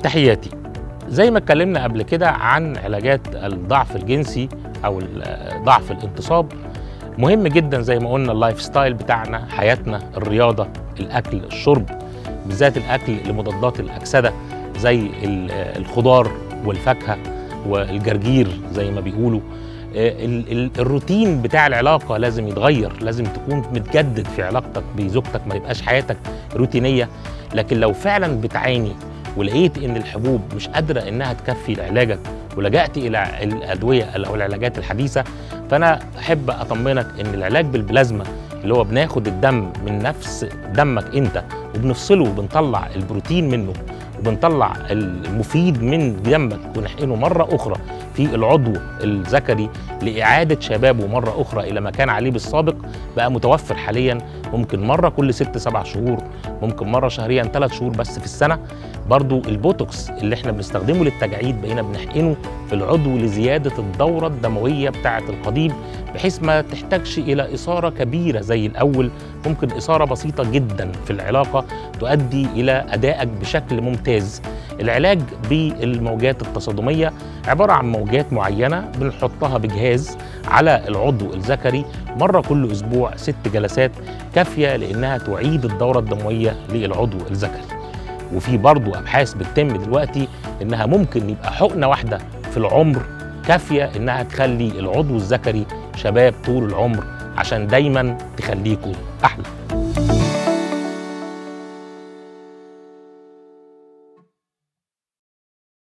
تحياتي زي ما اتكلمنا قبل كده عن علاجات الضعف الجنسي او ال- ضعف الانتصاب مهم جدا زي ما قلنا اللايف ستايل بتاعنا حياتنا الرياضه الاكل الشرب بالذات الاكل لمضادات الاكسده زي ال- الخضار والفاكهه والجرجير زي ما بيقولوا آه، ال- ال- الروتين بتاع العلاقه لازم يتغير لازم تكون متجدد في علاقتك بزوجتك ما يبقاش حياتك روتينيه لكن لو فعلا بتعاني ولقيت ان الحبوب مش قادره انها تكفي علاجك ولجأت الى الادويه او العلاجات الحديثه فانا احب اطمنك ان العلاج بالبلازما اللي هو بناخد الدم من نفس دمك انت وبنفصله وبنطلع البروتين منه وبنطلع المفيد من دمك ونحقنه مره اخرى في العضو الذكري لاعاده شبابه مره اخرى الى ما كان عليه بالسابق بقى متوفر حاليا ممكن مره كل ست سبع شهور ممكن مره شهريا ثلاث شهور بس في السنه برضو البوتوكس اللي احنا بنستخدمه للتجاعيد بقينا بنحقنه في العضو لزياده الدوره الدمويه بتاعه القضيب بحيث ما تحتاجش الى اثاره كبيره زي الاول ممكن اثاره بسيطه جدا في العلاقه تؤدي الى ادائك بشكل ممتاز العلاج بالموجات التصادميه عباره عن موجات معينه بنحطها بجهاز على العضو الذكري مره كل اسبوع ست جلسات كافيه لانها تعيد الدوره الدمويه للعضو الذكري وفي برضو ابحاث بتتم دلوقتي انها ممكن يبقى حقنه واحده في العمر كافيه انها تخلي العضو الذكري شباب طول العمر عشان دايما تخليكوا احلى